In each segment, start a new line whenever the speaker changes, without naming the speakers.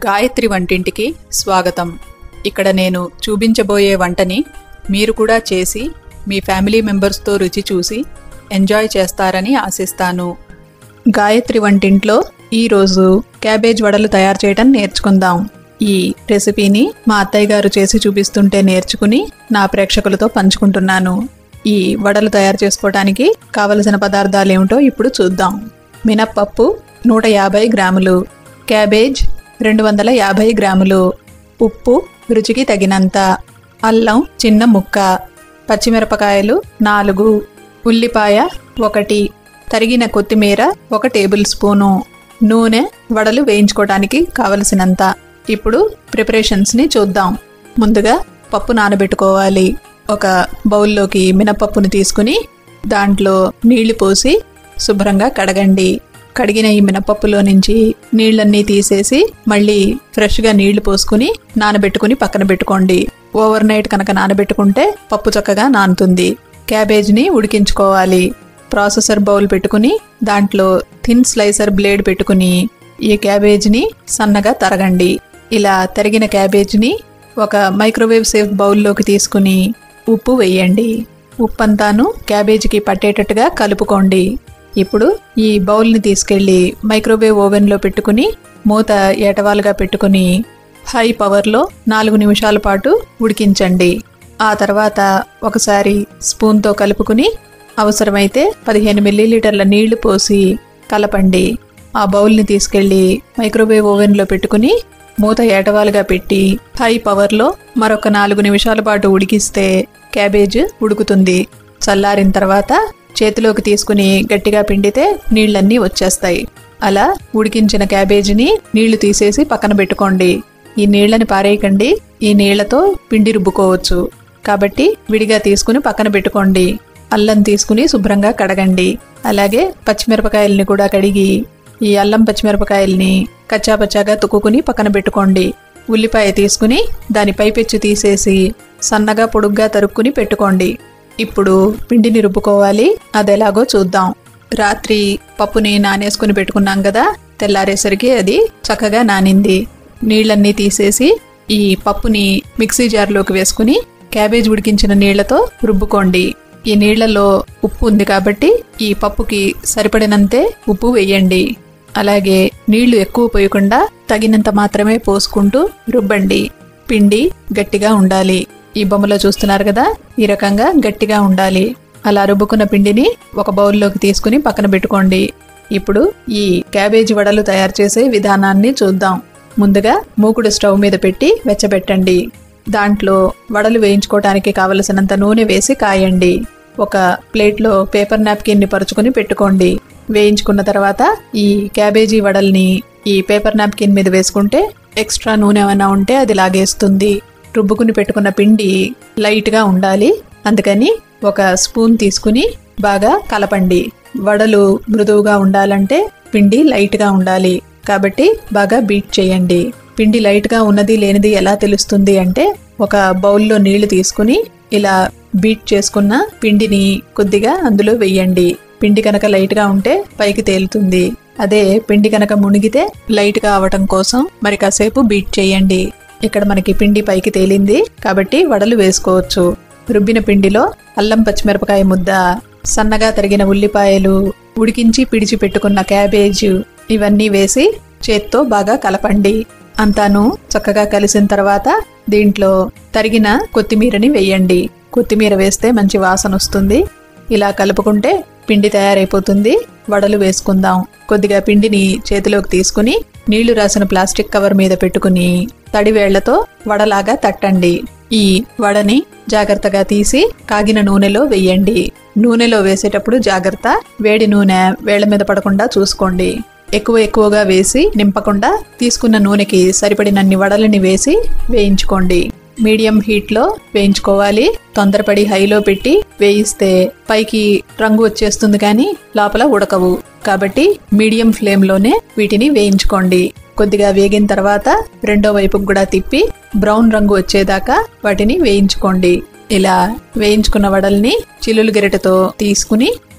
గాయత్రి వంటింటికి స్వాగతం ఇక్కడ నేను చూపించబోయే వంటని మీరు కూడా చేసి మీ ఫ్యామిలీ మెంబర్స్తో రుచి చూసి ఎంజాయ్ చేస్తారని ఆశిస్తాను గాయత్రి వంటింట్లో ఈరోజు క్యాబేజ్ వడలు తయారు చేయడం నేర్చుకుందాం ఈ రెసిపీని మా అత్తయ్య గారు చేసి చూపిస్తుంటే నేర్చుకుని నా ప్రేక్షకులతో పంచుకుంటున్నాను ఈ వడలు తయారు చేసుకోవడానికి కావలసిన పదార్థాలు ఏమిటో ఇప్పుడు చూద్దాం మినప్పప్పు నూట యాభై గ్రాములు క్యాబేజ్ రెండు వందల యాభై గ్రాములు ఉప్పు రుచికి తగినంత అల్లం చిన్న ముక్క పచ్చిమిరపకాయలు నాలుగు ఉల్లిపాయ ఒకటి తరిగిన కొత్తిమీర ఒక టేబుల్ స్పూను నూనె వడలు వేయించుకోవడానికి కావలసినంత ఇప్పుడు ప్రిపరేషన్స్ని చూద్దాం ముందుగా పప్పు నానబెట్టుకోవాలి ఒక బౌల్లోకి మినపప్పును తీసుకుని దాంట్లో నీళ్లు పోసి శుభ్రంగా కడగండి కడిగిన ఈ మినపప్పులో నుంచి నీళ్ళన్నీ తీసేసి మళ్ళీ ఫ్రెష్గా నీళ్లు పోసుకుని నానబెట్టుకుని పక్కన పెట్టుకోండి ఓవర్ నైట్ కనుక నానబెట్టుకుంటే పప్పు చక్కగా నానుతుంది క్యాబేజ్ని ఉడికించుకోవాలి ప్రాసెసర్ బౌల్ పెట్టుకుని దాంట్లో థిన్ స్లైసర్ బ్లేడ్ పెట్టుకుని ఈ క్యాబేజ్ని సన్నగా తరగండి ఇలా తరిగిన క్యాబేజ్ని ఒక మైక్రోవేవ్ సేఫ్ బౌల్లోకి తీసుకుని ఉప్పు వేయండి ఉప్పంతాను క్యాబేజీకి పట్టేటట్టుగా కలుపుకోండి ఇప్పుడు ఈ బౌల్ని తీసుకెళ్లి మైక్రోవేవ్ ఓవెన్లో పెట్టుకుని మూత ఏటవాలుగా పెట్టుకుని హై పవర్లో నాలుగు నిమిషాల పాటు ఉడికించండి ఆ తర్వాత ఒకసారి స్పూన్తో కలుపుకుని అవసరమైతే పదిహేను మిల్లీలీటర్ల నీళ్లు పోసి కలపండి ఆ బౌల్ని తీసుకెళ్లి మైక్రోవేవ్ ఓవెన్లో పెట్టుకుని మూత ఏటవాలుగా పెట్టి హై పవర్లో మరొక నాలుగు నిమిషాల పాటు ఉడికిస్తే క్యాబేజ్ ఉడుకుతుంది చల్లారిన తర్వాత చేతిలోకి తీసుకుని గట్టిగా పిండితే నీళ్ళన్నీ వచ్చేస్తాయి అలా ఉడికించిన క్యాబేజీని నీళ్లు తీసేసి పక్కన పెట్టుకోండి ఈ నీళ్ళని పారేయకండి ఈ నీళ్లతో పిండి రుబ్బుకోవచ్చు కాబట్టి విడిగా తీసుకుని పక్కన పెట్టుకోండి అల్లం తీసుకుని శుభ్రంగా కడగండి అలాగే పచ్చిమిరపకాయల్ని కూడా కడిగి ఈ అల్లం పచ్చిమిరపకాయల్ని కచ్చాపచ్చాగా తుక్కుని పక్కన పెట్టుకోండి ఉల్లిపాయ తీసుకుని దాని పైపెచ్చు తీసేసి సన్నగా పొడుగ్గా తరుక్కుని పెట్టుకోండి ఇప్పుడు పిండిని రుబ్బుకోవాలి అదెలాగో చూద్దాం రాత్రి పప్పుని నానేసుకుని పెట్టుకున్నాం కదా తెల్లారేసరికి అది చక్కగా నానింది నీళ్ళన్నీ తీసేసి ఈ పప్పుని మిక్సీ జార్లోకి వేసుకుని క్యాబేజ్ ఉడికించిన నీళ్లతో రుబ్బుకోండి ఈ నీళ్లలో ఉప్పు ఉంది కాబట్టి ఈ పప్పుకి సరిపడినంతే ఉప్పు వేయండి అలాగే నీళ్లు ఎక్కువ పోయకుండా తగినంత మాత్రమే పోసుకుంటూ రుబ్బండి పిండి గట్టిగా ఉండాలి ఈ బొమ్మలో చూస్తున్నారు కదా ఈ రకంగా గట్టిగా ఉండాలి అలా రుబ్బుకున్న పిండిని ఒక బౌల్లోకి తీసుకుని పక్కన పెట్టుకోండి ఇప్పుడు ఈ క్యాబేజీ వడలు తయారు చేసే విధానాన్ని చూద్దాం ముందుగా మూకుడు స్టవ్ మీద పెట్టి వెచ్చబెట్టండి దాంట్లో వడలు వేయించుకోవడానికి కావలసినంత నూనె వేసి కాయండి ఒక ప్లేట్లో పేపర్ నాప్కిన్ని పరుచుకుని పెట్టుకోండి వేయించుకున్న తర్వాత ఈ క్యాబేజీ వడల్ని ఈ పేపర్ నాప్కిన్ మీద వేసుకుంటే ఎక్స్ట్రా నూనె ఏమైనా ఉంటే అది లాగేస్తుంది రుబ్బుకుని పెట్టుకున్న పిండి లైట్గా ఉండాలి అందుకని ఒక స్పూన్ తీసుకుని బాగా కలపండి వడలు మృదువుగా ఉండాలంటే పిండి లైట్గా ఉండాలి కాబట్టి బాగా బీట్ చేయండి పిండి లైట్గా ఉన్నది లేనిది ఎలా తెలుస్తుంది అంటే ఒక బౌల్లో నీళ్లు తీసుకుని ఇలా బీట్ చేసుకున్న పిండిని కొద్దిగా అందులో వెయ్యండి పిండి కనుక లైట్గా ఉంటే పైకి తేలుతుంది అదే పిండి కనుక మునిగితే లైట్గా అవటం కోసం మరి కాసేపు బీట్ చేయండి ఇక్కడ మనకి పిండి పైకి తేలింది కాబట్టి వడలు వేసుకోవచ్చు రుబ్బిన పిండిలో అల్లం పచ్చిమిరపకాయ ముద్ద సన్నగా తరిగిన ఉల్లిపాయలు ఉడికించి పిడిచి పెట్టుకున్న క్యాబేజ్ ఇవన్నీ వేసి చేత్తో బాగా కలపండి అంతాను చక్కగా కలిసిన తర్వాత దీంట్లో తరిగిన కొత్తిమీరని వేయండి కొత్తిమీర వేస్తే మంచి వాసన వస్తుంది ఇలా కలుపుకుంటే పిండి తయారైపోతుంది వడలు వేసుకుందాం కొద్దిగా పిండిని చేతిలోకి తీసుకుని నీళ్లు రాసిన ప్లాస్టిక్ కవర్ మీద పెట్టుకుని తడి వేళ్లతో వడలాగా తట్టండి ఈ వడని జాగ్రత్తగా తీసి కాగిన నూనెలో వెయ్యండి నూనెలో వేసేటప్పుడు జాగ్రత్త వేడి నూనె వేళ్ల మీద పడకుండా చూసుకోండి ఎక్కువ ఎక్కువగా వేసి నింపకుండా తీసుకున్న నూనెకి సరిపడినన్ని వడలని వేసి వేయించుకోండి మీడియం హీట్లో వేయించుకోవాలి తొందరపడి హైలో పెట్టి వేయిస్తే పైకి రంగు వచ్చేస్తుంది కానీ లోపల ఉడకవు కాబట్టి మీడియం ఫ్లేమ్లోనే వీటిని వేయించుకోండి కొద్దిగా వేగిన తర్వాత రెండో వైపుకు కూడా తిప్పి బ్రౌన్ రంగు వచ్చేదాకా వాటిని వేయించుకోండి ఇలా వేయించుకున్న వడల్ని చిల్లులు గెరటతో తీసుకుని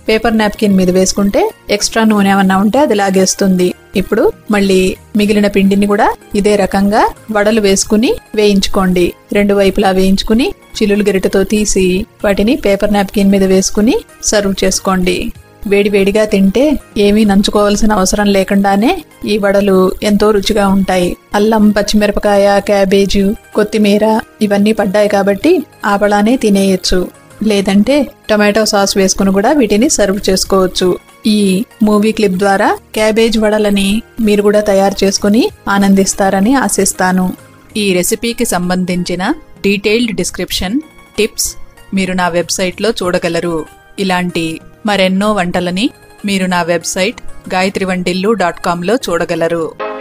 పేపర్ నాప్కిన్ మీద వేసుకుంటే ఎక్స్ట్రా నూనె ఏమన్నా ఉంటే అది లాగేస్తుంది ఇప్పుడు మళ్ళీ మిగిలిన పిండిని కూడా ఇదే రకంగా వడలు వేసుకుని వేయించుకోండి రెండు వైపులా వేయించుకుని చిల్లులు గరిటెతో తీసి వాటిని పేపర్ నాప్కిన్ మీద వేసుకుని సర్వ్ చేసుకోండి వేడివేడిగా తింటే ఏమీ నంచుకోవాల్సిన అవసరం లేకుండానే ఈ వడలు ఎంతో రుచిగా ఉంటాయి అల్లం పచ్చిమిరపకాయ క్యాబేజు కొత్తిమీర ఇవన్నీ పడ్డాయి కాబట్టి ఆపలానే తినేయచ్చు లేదంటే టొమాటో సాస్ వేసుకుని కూడా వీటిని సర్వ్ చేసుకోవచ్చు ఈ మూవీ క్లిప్ ద్వారా క్యాబేజ్ వడలని మీరు కూడా తయారు చేసుకుని ఆనందిస్తారని ఆశిస్తాను ఈ రెసిపీకి సంబంధించిన డీటెయిల్డ్ డిస్క్రిప్షన్ టిప్స్ మీరు నా వెబ్సైట్లో చూడగలరు ఇలాంటి మరెన్నో వంటలని మీరు నా వెబ్సైట్ గాయత్రి వంటిల్లు డాట్ కామ్లో చూడగలరు